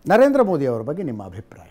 ನರೇಂದ್ರ ಮೋದಿ ಅವರ ಬಗ್ಗೆ ನಿಮ್ಮ ಅಭಿಪ್ರಾಯ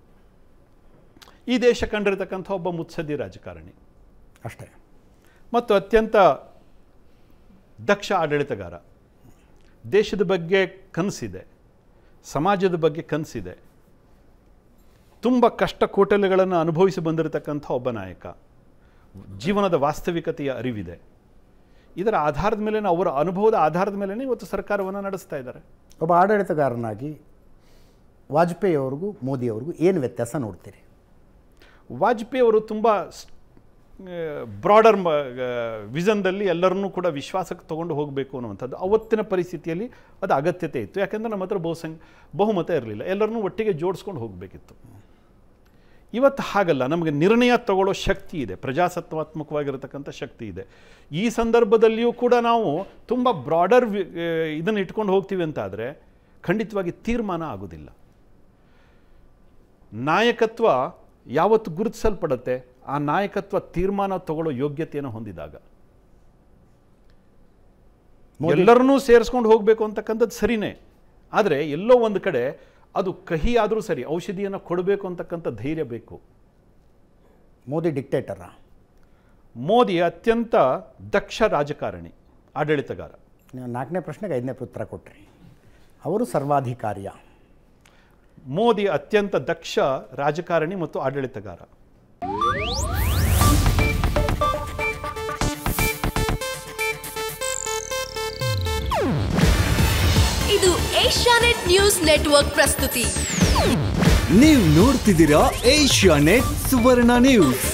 ಈ ದೇಶ ಕಂಡಿರತಕ್ಕಂಥ ಒಬ್ಬ ಮುತ್ಸದ್ದಿ ರಾಜಕಾರಣಿ ಅಷ್ಟೇ ಮತ್ತು ಅತ್ಯಂತ ದಕ್ಷ ಆಡಳಿತಗಾರ ದೇಶದ ಬಗ್ಗೆ ಕನಸಿದೆ ಸಮಾಜದ ಬಗ್ಗೆ ಕನಸಿದೆ ತುಂಬ ಕಷ್ಟ ಕೋಟಲೆಗಳನ್ನು ಅನುಭವಿಸಿ ಬಂದಿರತಕ್ಕಂಥ ಒಬ್ಬ ನಾಯಕ ಜೀವನದ ವಾಸ್ತವಿಕತೆಯ ಅರಿವಿದೆ ಇದರ ಆಧಾರದ ಮೇಲೆ ಅವರ ಅನುಭವದ ಆಧಾರದ ಮೇಲೆ ಇವತ್ತು ಸರ್ಕಾರವನ್ನು ನಡೆಸ್ತಾ ಇದ್ದಾರೆ ಒಬ್ಬ ಆಡಳಿತಗಾರನಾಗಿ ವಾಜಪೇಯಿ ಅವ್ರಿಗೂ ಮೋದಿ ಅವ್ರಿಗೂ ಏನು ವ್ಯತ್ಯಾಸ ನೋಡ್ತೀರಿ ವಾಜಪೇಯಿ ಅವರು ತುಂಬ ಬ್ರಾಡರ್ ವಿಷನ್ದಲ್ಲಿ ಎಲ್ಲರನ್ನೂ ಕೂಡ ವಿಶ್ವಾಸಕ್ಕೆ ತಗೊಂಡು ಹೋಗಬೇಕು ಅನ್ನುವಂಥದ್ದು ಅವತ್ತಿನ ಪರಿಸ್ಥಿತಿಯಲ್ಲಿ ಅದು ಅಗತ್ಯತೆ ಇತ್ತು ಯಾಕೆಂದರೆ ನಮ್ಮ ಹತ್ರ ಬಹುಸಂಖ್ಯ ಬಹುಮತ ಇರಲಿಲ್ಲ ಎಲ್ಲರನ್ನೂ ಒಟ್ಟಿಗೆ ಜೋಡಿಸ್ಕೊಂಡು ಹೋಗಬೇಕಿತ್ತು ಇವತ್ತು ಹಾಗಲ್ಲ ನಮಗೆ ನಿರ್ಣಯ ತಗೊಳ್ಳೋ ಶಕ್ತಿ ಇದೆ ಪ್ರಜಾಸತ್ತಾತ್ಮಕವಾಗಿರತಕ್ಕಂಥ ಶಕ್ತಿ ಇದೆ ಈ ಸಂದರ್ಭದಲ್ಲಿಯೂ ಕೂಡ ನಾವು ತುಂಬ ಬ್ರಾಡರ್ ಇದನ್ನು ಇಟ್ಕೊಂಡು ಹೋಗ್ತೀವಿ ಅಂತಾದರೆ ಖಂಡಿತವಾಗಿ ತೀರ್ಮಾನ ಆಗೋದಿಲ್ಲ ನಾಯಕತ್ವ ಯಾವತ್ತು ಗುರುತಿಸಲ್ಪಡುತ್ತೆ ಆ ನಾಯಕತ್ವ ತೀರ್ಮಾನ ತಗೊಳ್ಳೋ ಯೋಗ್ಯತೆಯನ್ನು ಹೊಂದಿದಾಗ ಎಲ್ಲರನ್ನೂ ಸೇರಿಸ್ಕೊಂಡು ಹೋಗಬೇಕು ಅಂತಕ್ಕಂಥದ್ದು ಸರಿನೇ ಆದರೆ ಎಲ್ಲೋ ಒಂದು ಕಡೆ ಅದು ಕಹಿ ಆದರೂ ಸರಿ ಔಷಧಿಯನ್ನು ಕೊಡಬೇಕು ಅಂತಕ್ಕಂಥ ಧೈರ್ಯ ಬೇಕು ಮೋದಿ ಡಿಕ್ಟೇಟರಾ ಮೋದಿ ಅತ್ಯಂತ ದಕ್ಷ ರಾಜಕಾರಣಿ ಆಡಳಿತಗಾರ ನೀವು ನಾಲ್ಕನೇ ಪ್ರಶ್ನೆಗೆ ಐದನೇ ಉತ್ತರ ಕೊಟ್ರಿ ಅವರು ಸರ್ವಾಧಿಕಾರಿಯ ಮೋದಿ ಅತ್ಯಂತ ದಕ್ಷ ರಾಜಕಾರಣಿ ಮತ್ತು ಆಡಳಿತಗಾರ ಇದು ಏಷ್ಯಾನೆಟ್ ನ್ಯೂಸ್ ನೆಟ್ವರ್ಕ್ ಪ್ರಸ್ತುತಿ ನೀವು ನೋಡ್ತಿದ್ದೀರಾ ಏಷ್ಯಾ ನೆಟ್ ಸುವರ್ಣ ನ್ಯೂಸ್